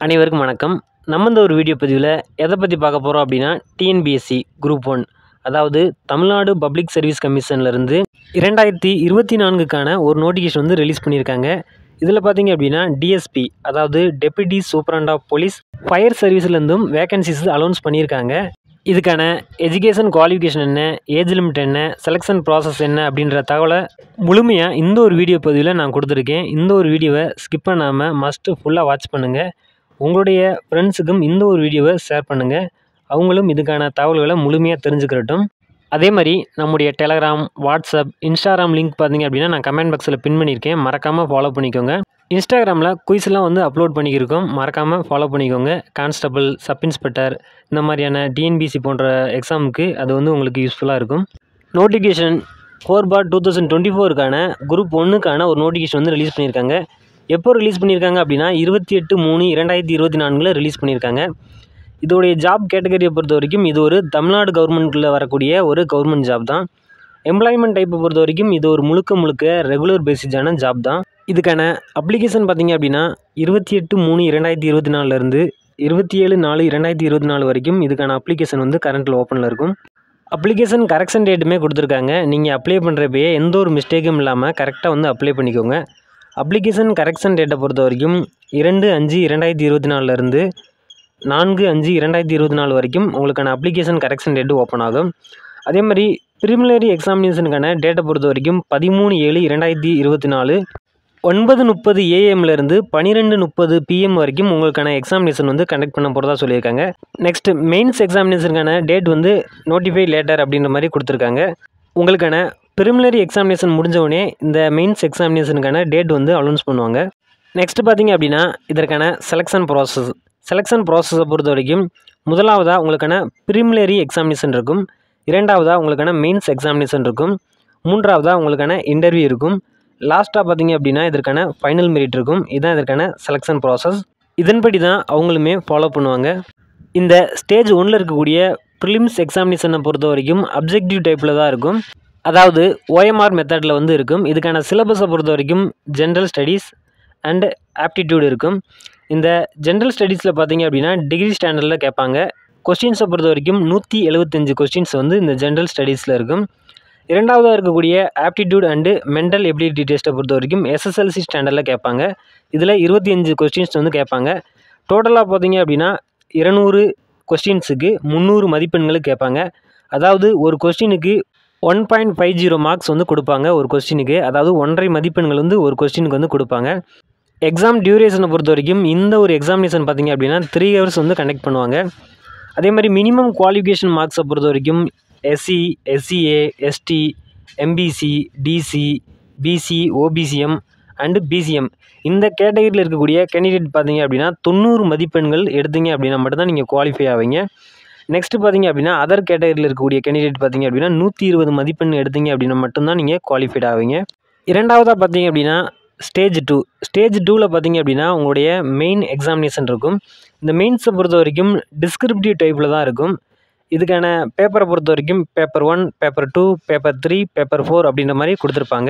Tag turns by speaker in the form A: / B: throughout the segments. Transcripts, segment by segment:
A: அனைவருக்கும் வணக்கம் நம்ம இந்த ஒரு வீடியோ பதிவில் எதை பற்றி பார்க்க போகிறோம் அப்படின்னா டிஎன்பிஎஸ்சி குரூப் ஒன் அதாவது தமிழ்நாடு பப்ளிக் சர்வீஸ் கமிஷன்லேருந்து இரண்டாயிரத்தி இருபத்தி நான்குக்கான ஒரு நோட்டிஃபிகேஷன் வந்து ரிலீஸ் பண்ணியிருக்காங்க இதில் பார்த்தீங்க அப்படின்னா டிஎஸ்பி அதாவது deputy superintendent of police fire சர்வீஸ்லேருந்தும் வேகன்சிஸ் அலௌன்ஸ் பண்ணியிருக்காங்க இதுக்கான எஜுகேஷன் குவாலிஃபிகேஷன் என்ன ஏஜ் லிமிட் என்ன செலெக்ஷன் ப்ராசஸ் என்ன அப்படின்ற தகவலை முழுமையாக இந்த ஒரு வீடியோ பதிவில் நான் கொடுத்துருக்கேன் இந்த ஒரு வீடியோவை ஸ்கிப் பண்ணாமல் மஸ்ட்டு ஃபுல்லாக வாட்ச் பண்ணுங்கள் உங்களுடைய ஃப்ரெண்ட்ஸுக்கும் இந்த ஒரு வீடியோவை ஷேர் பண்ணுங்கள் அவங்களும் இதுக்கான தகவல்களை முழுமையாக தெரிஞ்சுக்கிறட்டும் அதே மாதிரி நம்முடைய டெலகிராம் வாட்ஸ்அப் இன்ஸ்டாகிராம் லிங்க் பார்த்தீங்க அப்படின்னா நான் கமெண்ட் பாக்ஸில் பின் பண்ணியிருக்கேன் மறக்காமல் ஃபாலோ பண்ணிக்கோங்க இன்ஸ்டாகிராமில் குயிஸ்லாம் வந்து அப்லோட் பண்ணிக்கிருக்கோம் மறக்காமல் ஃபாலோ பண்ணிக்கோங்க கான்ஸ்டபிள் சப் இன்ஸ்பெக்டர் இந்த மாதிரியான டிஎன்பிசி போன்ற எக்ஸாமுக்கு அது வந்து உங்களுக்கு யூஸ்ஃபுல்லாக இருக்கும் நோட்டிஃபிகேஷன் ஃபோர் பார் டூ தௌசண்ட் டுவெண்ட்டி ஃபோருக்கான குரூப் ஒன்றுக்கான ஒரு நோட்டிஃபிகேஷன் வந்து ரிலீஸ் பண்ணியிருக்காங்க எப்போ ரிலீஸ் பண்ணியிருக்காங்க அப்படின்னா இருபத்தி எட்டு மூணு இரண்டாயிரத்தி இருபத்தி நான்கில் ரிலீஸ் பண்ணியிருக்காங்க இதோடைய ஜாப் கேட்டகரியை பொறுத்த வரைக்கும் இது ஒரு தமிழ்நாடு கவர்மெண்ட்டில் வரக்கூடிய ஒரு கவர்மெண்ட் ஜாப் தான் எம்ப்ளாய்மெண்ட் டைப்பை பொறுத்த வரைக்கும் இது ஒரு முழுக்க முழுக்க ரெகுலர் பேசிஸான ஜாப் தான் இதுக்கான அப்ளிகேஷன் பார்த்தீங்க அப்படின்னா இருபத்தி எட்டு மூணு இரண்டாயிரத்தி இருபத்தி நாலுலேருந்து இருபத்தி ஏழு நாலு இரண்டாயிரத்தி இருபத்தி நாலு வரைக்கும் இதுக்கான அப்ளிகேஷன் வந்து கரண்ட்டில் ஓப்பனில் இருக்கும் அப்ளிகேஷன் கரெக்ஷன் டேட்டுமே கொடுத்துருக்காங்க நீங்கள் அப்ளை பண்ணுறப்பயே எந்த ஒரு மிஸ்டேக்கும் இல்லாமல் கரெக்டாக வந்து அப்ளை பண்ணிக்கோங்க அப்ளிகேஷன் கரெக்ஷன் டேட்டை பொறுத்த வரைக்கும் இரண்டு அஞ்சு இரண்டாயிரத்தி இருபத்தி நாலுலேருந்து நான்கு அஞ்சு இரண்டாயிரத்தி இருபத்தி நாலு வரைக்கும் உங்களுக்கான அப்ளிகேஷன் கரெக்ஷன் டேட்டு ஓப்பன் ஆகும் அதே மாதிரி ப்ரிமினரி எக்ஸாமினேஷனுக்கான டேட்டை பொறுத்த வரைக்கும் பதிமூணு ஏழு இரண்டாயிரத்தி இருபத்தி நாலு ஒன்பது முப்பது ஏஎம்லேருந்து பன்னிரெண்டு முப்பது பிஎம் வரைக்கும் உங்களுக்கான எக்ஸாமினேஷன் வந்து கண்டக்ட் பண்ண போகிறதா சொல்லியிருக்காங்க நெக்ஸ்ட் மெயின்ஸ் எக்ஸாமினேஷனுக்கான டேட் வந்து நோட்டிஃபை லேட்டர் அப்படின்ற மாதிரி கொடுத்துருக்காங்க உங்களுக்கான ப்ரிமினரி எக்ஸாமினேஷன் முடிஞ்சவுடனே இந்த மெயின்ஸ் எக்ஸாமினேஷனுக்கான டேட் வந்து அனௌன்ஸ் பண்ணுவாங்க நெக்ஸ்ட் பார்த்தீங்க அப்படின்னா இதற்கான செலெக்ஷன் ப்ராசஸ் செலெக்ஷன் ப்ராசஸை பொறுத்த வரைக்கும் முதலாவதாக உங்களுக்கான ப்ரிமினரி எக்ஸாமினேஷன் இருக்கும் இரண்டாவதாக உங்களுக்கான மெயின்ஸ் எக்ஸாமினேஷன் இருக்கும் மூன்றாவதாக உங்களுக்கான இன்டர்வியூ இருக்கும் லாஸ்ட்டாக பார்த்தீங்க அப்படின்னா இதற்கான ஃபைனல் மெரிட் இருக்கும் இதுதான் இதற்கான செலெக்ஷன் ப்ராசஸ் இதன்படி தான் அவங்களுமே ஃபாலோ பண்ணுவாங்க இந்த ஸ்டேஜ் ஒன்றில் இருக்கக்கூடிய ப்ரிலிம்ஸ் எக்ஸாமினேஷனை பொறுத்த வரைக்கும் அப்ஜெக்டிவ் டைப்பில் தான் இருக்கும் அதாவது ஓஎம்ஆர் மெத்தடில் வந்து இருக்கும் இதுக்கான சிலபஸை பொறுத்த வரைக்கும் ஜென்ரல் ஸ்டடீஸ் அண்ட் ஆப்டிடியூட் இருக்கும் இந்த ஜென்ரல் ஸ்டடீஸில் பார்த்தீங்க அப்படின்னா டிகிரி ஸ்டாண்டர்டில் கேட்பாங்க கொஸ்டின்ஸை பொறுத்த வரைக்கும் நூற்றி எழுபத்தஞ்சு கொஸ்டின்ஸ் வந்து இந்த ஜென்ரல் ஸ்டடீஸில் இருக்கும் இரண்டாவதாக இருக்கக்கூடிய ஆப்டிடியூட் அண்டு மென்டல் எபிலிட்டி டெஸ்ட்டை பொறுத்த வரைக்கும் எஸ்எஸ்எல்சி ஸ்டாண்டர்டில் கேட்பாங்க இதில் இருபத்தி அஞ்சு கொஸ்டின்ஸ் வந்து கேட்பாங்க டோட்டலாக பார்த்தீங்க அப்படின்னா இருநூறு கொஸ்டின்ஸுக்கு முந்நூறு மதிப்பெண்களுக்கு கேட்பாங்க அதாவது ஒரு கொஸ்டினுக்கு one point five zero marks வந்து கொடுப்பாங்க ஒரு கொஸ்டினுக்கு அதாவது ஒன்றரை மதிப்பெண்கள் வந்து ஒரு கொஸ்டினுக்கு வந்து கொடுப்பாங்க எக்ஸாம் டியூரேஷனை பொறுத்த வரைக்கும் இந்த ஒரு எக்ஸாமினேஷன் பார்த்தீங்க அப்படின்னா த்ரீ ஹவர்ஸ் வந்து கண்டக்ட் பண்ணுவாங்க அதே மாதிரி மினிமம் குவாலிஃபிகேஷன் மார்க்ஸை பொறுத்த வரைக்கும் SC SCA ST MBC DC BC OBCM and BCM இந்த கேட்டகரியில் இருக்கக்கூடிய கேண்டிடேட் பார்த்தீங்க அப்படின்னா தொண்ணூறு மதிப்பெண்கள் எடுத்தீங்க அப்படின்னா மட்டும்தான் நீங்கள் குவாலிஃபை ஆவீங்க நெக்ஸ்ட் பார்த்தீங்க அப்படின்னா அதர் கேட்டகரியில் இருக்கக்கூடிய கேண்டிடேட் பார்த்தீங்க அப்படின்னா நூற்றி இருபது மதிப்பெண் எடுத்தீங்க அப்படின்னா மட்டும்தான் நீங்கள் குவாலிஃபைட் ஆவீங்க இரண்டாவதாக பார்த்தீங்க அப்படின்னா ஸ்டேஜ் டூ ஸ்டேஜ் டூவில் பார்த்தீங்க அப்படின்னா உங்களுடைய மெயின் எக்ஸாமினேஷன் இருக்கும் இந்த மெயின்ஸை பொறுத்த வரைக்கும் டிஸ்கிரிப்டிவ் டைப்பில் தான் இருக்கும் இதுக்கான பேப்பரை பொறுத்த வரைக்கும் paper one paper two paper three paper four அப்படின்ற மாதிரி கொடுத்துருப்பாங்க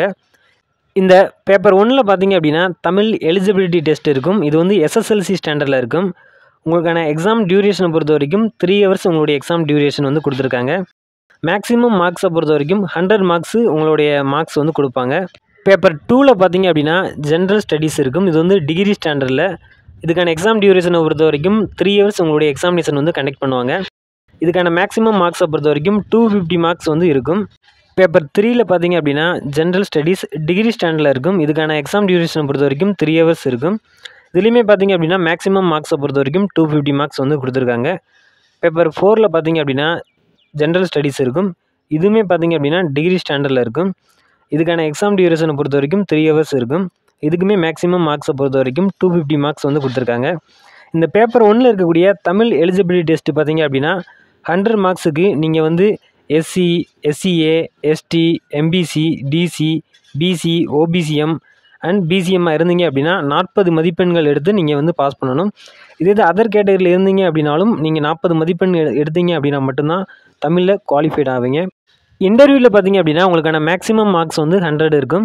A: இந்த பேப்பர் ஒன்னில் பார்த்தீங்க அப்படின்னா தமிழ் எலிஜிபிலிட்டி டெஸ்ட் இருக்கும் இது வந்து எஸ்எஸ்எல்சி ஸ்டாண்டர்டில் இருக்கும் உங்களுக்கான எக்ஸாம் டியூரேஷனை பொறுத்த வரைக்கும் த்ரீ ஹவர்ஸ் உங்களுடைய எக்ஸாம் டியூரேஷன் வந்து கொடுத்துருக்காங்க மேக்ஸிமம் மார்க்ஸை பொறுத்த வரைக்கும் ஹண்ட்ரட் மார்க்ஸு உங்களுடைய மார்க்ஸ் வந்து கொடுப்பாங்க பேப்பர் டூவில் பார்த்தீங்க அப்படின்னா ஜென்ரல் ஸ்டடீஸ் இருக்கும் இது வந்து டிகிரி ஸ்டாண்டர்டில் இதுக்கான எக்ஸாம் டியூரேஷனை பொறுத்த வரைக்கும் த்ரீ ஹவர்ஸ் உங்களுடைய எக்ஸாமினேஷன் வந்து கண்டக்ட் பண்ணுவாங்க இதுக்கான மேக்ஸிமம் மார்க்ஸை பொறுத்த வரைக்கும் டூ ஃபிஃப்டி மார்க்ஸ் வந்து இருக்கும் பேப்பர் த்ரீயில் பார்த்தீங்க அப்படின்னா ஜென்ரல் ஸ்டடீஸ் டிகிரி ஸ்டாண்டர்டில் இருக்கும் இதுக்கான எக்ஸாம் டியூரேஷனை பொறுத்த வரைக்கும் த்ரீ ஹவர்ஸ் இருக்கும் இதுலேயுமே பார்த்தீங்க அப்படின்னா மேக்ஸிமம் மார்க்ஸை பொறுத்த வரைக்கும் டூ ஃபிஃப்டி மார்க்ஸ் வந்து கொடுத்துருக்காங்க பேப்பர் ஃபோரில் பார்த்தீங்க அப்படின்னா ஜென்ரல் ஸ்டடீஸ் இருக்கும் இதுவுமே பார்த்தீங்க அப்படின்னா டிகிரி ஸ்டாண்டர்டில் இருக்கும் இதுக்கான எக்ஸாம் டியூரேஷனை பொறுத்த வரைக்கும் த்ரீ ஹவர்ஸ் இருக்கும் இதுக்குமே மேக்ஸிமம் மார்க்ஸை பொறுத்த வரைக்கும் டூ ஃபிஃப்டி மார்க்ஸ் வந்து கொடுத்துருக்காங்க இந்த பேப்பர் ஒன்றில் இருக்கக்கூடிய தமிழ் எலிஜிபிலிட்டி டெஸ்ட் பார்த்தீங்க அப்படின்னா ஹண்ட்ரட் மார்க்ஸுக்கு நீங்கள் வந்து SC SCA ST MBC DC BC OBCM and பிசிஎம்மாக இருந்தீங்க அப்படின்னா நாற்பது மதிப்பெண்கள் எடுத்து நீங்கள் வந்து பாஸ் பண்ணணும் இதே இது அதர் கேட்டகரியில் இருந்தீங்க அப்படின்னாலும் நீங்கள் நாற்பது மதிப்பெண் எடு எடுத்தீங்க அப்படின்னா மட்டும்தான் தமிழில் குவாலிஃபைட் ஆவீங்க இன்டர்வியூவில் பார்த்தீங்க அப்படின்னா உங்களுக்கான மேக்ஸிமம் மார்க்ஸ் வந்து ஹண்ட்ரட் இருக்கும்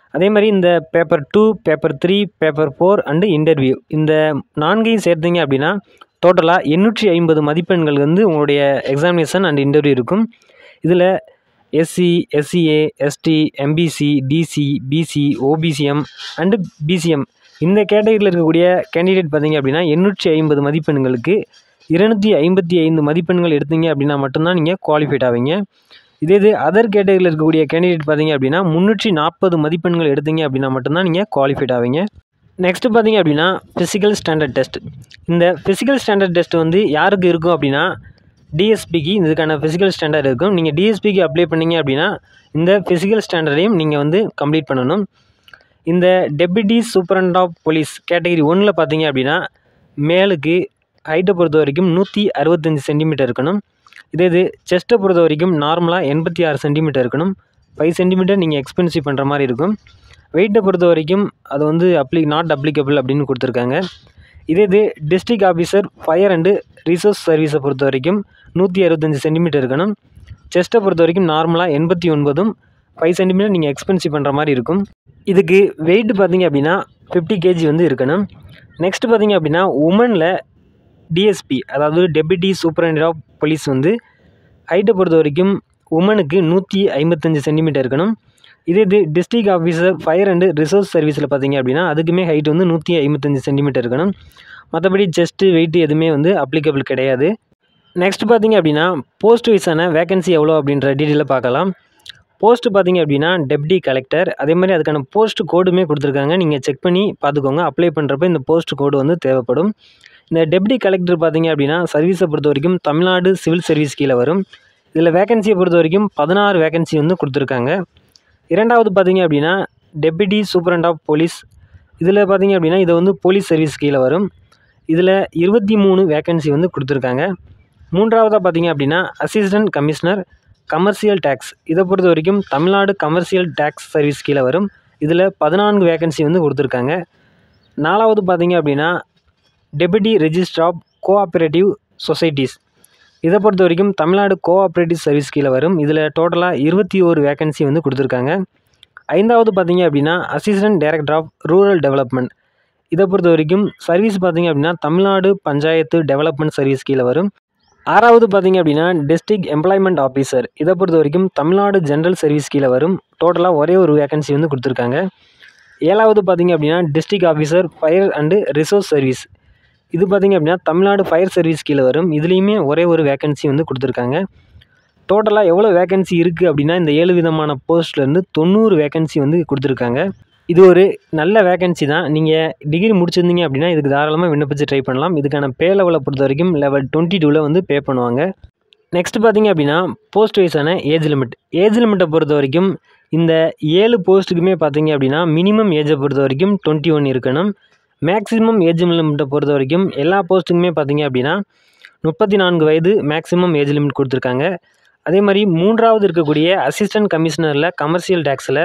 A: அதே மாதிரி இந்த paper two paper three paper four and interview இந்த நான்கையும் சேர்த்தீங்க அப்படின்னா டோட்டலாக எண்ணூற்றி ஐம்பது மதிப்பெண்கள் வந்து உங்களுடைய எக்ஸாமினேஷன் அண்ட் இன்டர்வியூ இருக்கும் இதில் SC SCA ST MBC DC BC OBCM and BCM இந்த கேட்டகரியில் இருக்கக்கூடிய கேண்டிடேட் பார்த்தீங்க அப்படின்னா எண்ணூற்றி ஐம்பது மதிப்பெண்களுக்கு இருநூற்றி ஐம்பத்தி ஐந்து மதிப்பெண்கள் எடுத்தீங்க அப்படின்னா மட்டும்தான் நீங்கள் குவாலிஃபைட் ஆவீங்க இதே இது அதர் கேட்டகரியில் இருக்கக்கூடிய கேண்டிடேட் பார்த்தீங்க அப்படின்னா முந்நூற்றி நாற்பது மதிப்பெண்கள் எடுத்தீங்க அப்படின்னா மட்டும்தான் நீங்கள் குவாலிஃபைட் ஆவீங்க நெக்ஸ்ட்டு பார்த்தீங்க அப்படின்னா ஃபிசிக்கல் ஸ்டாண்டர்ட் டெஸ்ட் இந்த ஃபிசிக்கல் ஸ்டாண்டர்ட் டெஸ்ட் வந்து யாருக்கு இருக்கும் அப்படின்னா டிஎஸ்பிக்கு இதுக்கான ஃபிசிக்கல் ஸ்டாண்டர்ட் இருக்கும் நீங்கள் டிஎஸ்பிக்கு அப்ளை பண்ணீங்க அப்படின்னா இந்த ஃபிசிக்கல் ஸ்டாண்டர்டையும் நீங்கள் வந்து கம்ப்ளீட் பண்ணணும் இந்த deputy superintendent of police category ஒன்றில் பார்த்தீங்க அப்படின்னா மேலுக்கு ஹைட்டை பொறுத்த வரைக்கும் நூற்றி அறுபத்தஞ்சி சென்டிமீட்டர் இருக்கணும் இதே இது செஸ்ட்டை பொறுத்த வரைக்கும் நார்மலாக எண்பத்தி ஆறு சென்டிமீட்டர் இருக்கணும் ஃபைவ் சென்டிமீட்டர் நீங்கள் எக்ஸ்பென்சிவ் பண்ணுற மாதிரி இருக்கும் வெயிட்டை பொறுத்த வரைக்கும் அது வந்து அப்ளி நாட் அப்ளிகபிள் அப்படின்னு கொடுத்துருக்காங்க இதே இது district officer fire and resource சர்வீஸை பொறுத்த வரைக்கும் நூற்றி அறுபத்தஞ்சி சென்டிமீட்டர் இருக்கணும் செஸ்ட்டை பொறுத்த வரைக்கும் நார்மலாக எண்பத்தி ஒன்பதும் ஃபைவ் சென்டிமீட்டர் நீங்கள் எக்ஸ்பென்சிவ் பண்ணுற மாதிரி இருக்கும் இதுக்கு வெயிட் பார்த்தீங்க அப்படின்னா ஃபிஃப்டி கேஜி வந்து இருக்கணும் நெக்ஸ்ட் பார்த்தீங்க அப்படின்னா உமனில் டிஎஸ்பி அதாவது டெப்யூட்டி சூப்பரண்ட் ஆஃப் போலீஸ் வந்து ஹைட்டை பொறுத்த வரைக்கும் உமனுக்கு நூற்றி ஐம்பத்தஞ்சு சென்டிமீட்டர் இருக்கணும் இதே இது district officer fire and resource சர்வீஸில் பார்த்தீங்க அப்படின்னா அதுக்குமே ஹைட் வந்து நூற்றி ஐம்பத்தஞ்சு சென்டிமீட்டர் இருக்கணும் மற்றபடி செஸ்ட்டு வெயிட் எதுவுமே வந்து அப்ளிகபிள் கிடையாது நெக்ஸ்ட் பார்த்தீங்க அப்படின்னா போஸ்ட் வைஸான வேகன்சி எவ்வளோ அப்படின்ற டீட்டெயிலில் பார்க்கலாம் போஸ்ட்டு பார்த்தீங்க அப்படின்னா டெப்டி கலெக்டர் அதே மாதிரி அதுக்கான போஸ்ட் கோடுமே கொடுத்துருக்காங்க நீங்கள் செக் பண்ணி பார்த்துக்கோங்க அப்ளை பண்ணுறப்ப இந்த போஸ்ட் கோடு வந்து தேவைப்படும் இந்த டெப்டி கலெக்டர் பார்த்தீங்க அப்படின்னா சர்வீஸை பொறுத்த வரைக்கும் தமிழ்நாடு சிவில் சர்வீஸ் கீழே வரும் இதில் வேகன்சியை பொறுத்த வரைக்கும் பதினாறு வேகன்சி வந்து கொடுத்துருக்காங்க இரண்டாவது பார்த்தீங்க அப்படின்னா டெப்யூட்டி சூப்பரண்ட் ஆஃப் போலீஸ் இதில் பார்த்தீங்க அப்படின்னா இது வந்து போலீஸ் சர்வீஸ் கீழே வரும் இதில் இருபத்தி மூணு வேகன்சி வந்து கொடுத்துருக்காங்க மூன்றாவதாக பார்த்தீங்க அப்படின்னா அசிஸ்டன்ட் கமிஷனர் கமர்ஷியல் டேக்ஸ் இதை பொறுத்த வரைக்கும் தமிழ்நாடு கமர்ஷியல் டேக்ஸ் சர்வீஸ் கீழே வரும் இதில் பதினான்கு வேகன்சி வந்து கொடுத்துருக்காங்க நாலாவது பார்த்தீங்க அப்படின்னா deputy register of cooperative societies இதை பொறுத்த வரைக்கும் தமிழ்நாடு கோஆப்ரேட்டிவ் சர்வீஸ் கீழே வரும் இதில் டோட்டலாக இருபத்தி ஒரு வேகன்சி வந்து கொடுத்துருக்காங்க ஐந்தாவது பார்த்தீங்க அப்படின்னா assistant director of rural development இதை பொறுத்த வரைக்கும் சர்வீஸ் பார்த்தீங்க அப்படின்னா தமிழ்நாடு பஞ்சாயத்து டெவலப்மெண்ட் சர்வீஸ் கீழே வரும் ஆறாவது பார்த்தீங்க அப்படின்னா டிஸ்ட்ரிக்ட் எம்ப்ளாய்மெண்ட் ஆஃபீஸர் இதை பொறுத்த வரைக்கும் தமிழ்நாடு ஜென்ரல் சர்வீஸ் கீழே வரும் டோட்டலாக ஒரே ஒரு வேகன்சி வந்து கொடுத்துருக்காங்க ஏழாவது பார்த்தீங்க அப்படின்னா district officer fire and resource service இது பார்த்தீங்க அப்படின்னா தமிழ்நாடு ஃபயர் சர்வீஸ் கீழே வரும் இதுலேயுமே ஒரே ஒரு வேகன்சி வந்து கொடுத்துருக்காங்க டோட்டலாக எவ்வளோ வேகன்சி இருக்குது அப்படின்னா இந்த ஏழு விதமான போஸ்ட்லேருந்து தொண்ணூறு வேகன்சி வந்து கொடுத்துருக்காங்க இது ஒரு நல்ல வேகன்சி தான் நீங்கள் டிகிரி முடிச்சிருந்தீங்க அப்படின்னா இதுக்கு தாராளமாக விண்ணப்பிச்சு ட்ரை பண்ணலாம் இதுக்கான பே லெவலை பொறுத்த வரைக்கும் லெவல் டுவெண்ட்டி டூவில் வந்து பே பண்ணுவாங்க நெக்ஸ்ட் பார்த்தீங்க அப்படின்னா போஸ்ட் வைஸான ஏஜ் லிமிட் ஏஜ் லிமிட்டை பொறுத்த வரைக்கும் இந்த ஏழு போஸ்ட்டுக்குமே பார்த்தீங்க அப்படின்னா மினிமம் ஏஜை பொறுத்த வரைக்கும் டுவெண்ட்டி ஒன் இருக்கணும் மேக்ஸிமம் ஏஜ் லிமிட்டை பொறுத்த வரைக்கும் எல்லா போஸ்ட்டுக்குமே பார்த்தீங்க அப்படின்னா முப்பத்தி நான்கு வயது மேக்ஸிமம் ஏஜ் லிமிட் கொடுத்துருக்காங்க அதே மாதிரி மூன்றாவது இருக்கக்கூடிய அசிஸ்டன்ட் கமிஷனரில் கமர்ஷியல் டேக்ஸில்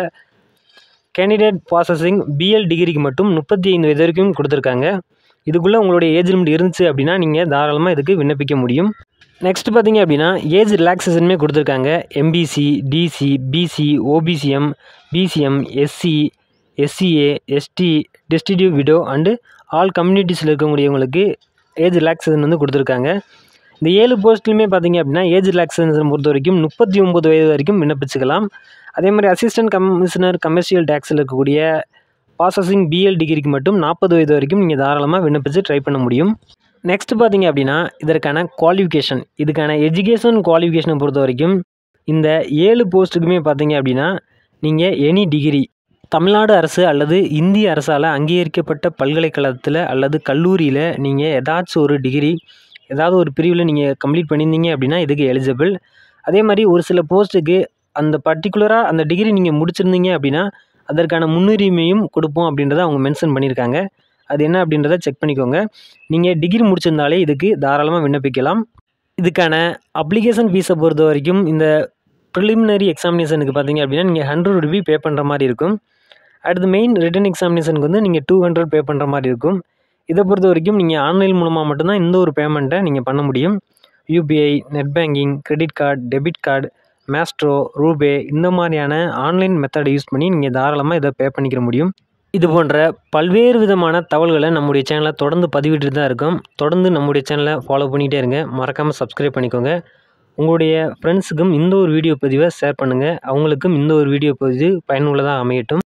A: கேண்டிடேட் ப்ராசஸிங் பிஎல் டிகிரிக்கு மட்டும் முப்பத்தி ஐந்து வயது வரைக்கும் கொடுத்துருக்காங்க இதுக்குள்ளே உங்களுடைய ஏஜ் லிமிட் இருந்துச்சு அப்படின்னா நீங்கள் தாராளமாக இதுக்கு விண்ணப்பிக்க முடியும் நெக்ஸ்ட் பார்த்தீங்க அப்படின்னா ஏஜ் ரிலாக்ஸேஷனுமே கொடுத்துருக்காங்க MBC DC BC OBCM BCM SC SCA ST destitute widow and all கம்யூனிட்டிஸில் இருக்கக்கூடியவங்களுக்கு ஏஜ் ரிலாக்ஸேஷன் வந்து கொடுத்துருக்காங்க இந்த ஏழு போஸ்ட்லையுமே பார்த்தீங்க அப்படின்னா ஏஜ் ரிலாக்ஸேஷன் பொறுத்த வரைக்கும் முப்பத்தி ஒம்பது வயது வரைக்கும் விண்ணப்பிச்சுக்கலாம் அதே மாதிரி அசிஸ்டன்ட் கமிஷனர் கமர்ஷியல் டேக்ஸில் இருக்கக்கூடிய ப்ராசஸிங் பிஎல் டிகிரிக்கு மட்டும் நாற்பது வயது வரைக்கும் நீங்கள் தாராளமாக விண்ணப்பிச்சு ட்ரை பண்ண முடியும் நெக்ஸ்ட் பார்த்தீங்க அப்படின்னா இதற்கான குவாலிஃபிகேஷன் இதுக்கான எஜுகேஷன் குவாலிஃபிகேஷனை பொறுத்த வரைக்கும் இந்த ஏழு போஸ்ட்டுக்குமே பார்த்தீங்க அப்படின்னா நீங்கள் எனி டிகிரி தமிழ்நாடு அரசு அல்லது இந்திய அரசால் அங்கீகரிக்கப்பட்ட பல்கலைக்கழகத்தில் அல்லது கல்லூரியில் நீங்கள் ஏதாச்சும் ஒரு டிகிரி ஏதாவது ஒரு பிரிவில் நீங்கள் கம்ப்ளீட் பண்ணியிருந்தீங்க அப்படின்னா இதுக்கு எலிஜிபிள் அதே மாதிரி ஒரு சில போஸ்ட்டுக்கு அந்த பர்டிகுலராக அந்த டிகிரி நீங்கள் முடிச்சிருந்தீங்க அப்படின்னா அதற்கான முன்னுரிமையும் கொடுப்போம் அப்படின்றத அவங்க மென்ஷன் பண்ணியிருக்காங்க அது என்ன அப்படின்றத செக் பண்ணிக்கோங்க நீங்கள் டிகிரி முடிச்சிருந்தாலே இதுக்கு தாராளமாக விண்ணப்பிக்கலாம் இதுக்கான அப்ளிகேஷன் ஃபீஸை பொறுத்த வரைக்கும் இந்த ப்ரிலிமினரி எக்ஸாமினேஷனுக்கு பார்த்தீங்க அப்படின்னா நீங்கள் ஹண்ட்ரட் ருபி பே பண்ணுற மாதிரி இருக்கும் அடுத்து மெயின் ரிட்டன் எக்ஸாமினேஷனுக்கு வந்து நீங்கள் டூ ஹண்ட்ரட் பே பண்ணுற மாதிரி இருக்கும் இதை பொறுத்த வரைக்கும் நீங்கள் ஆன்லைன் மூலமாக மட்டும்தான் இந்த ஒரு பேமெண்ட்டை நீங்கள் பண்ண முடியும் UPI net banking credit card debit card maestro RuPay இந்த மாதிரியான ஆன்லைன் மெத்தடை யூஸ் பண்ணி நீங்கள் தாராளமாக இதை பே பண்ணிக்கிற முடியும் இது போன்ற பல்வேறு விதமான தகவல்களை நம்முடைய சேனலை தொடர்ந்து பதிவிட்டு தான் இருக்கோம் தொடர்ந்து நம்முடைய சேனலை ஃபாலோ பண்ணிகிட்டே இருங்க மறக்காமல் சப்ஸ்கிரைப் பண்ணிக்கோங்க உங்களுடைய ஃப்ரெண்ட்ஸுக்கும் இந்த ஒரு வீடியோ பதிவை ஷேர் பண்ணுங்கள் அவங்களுக்கும் இந்த ஒரு வீடியோ பதிவு பயனுள்ளதாக அமையட்டும்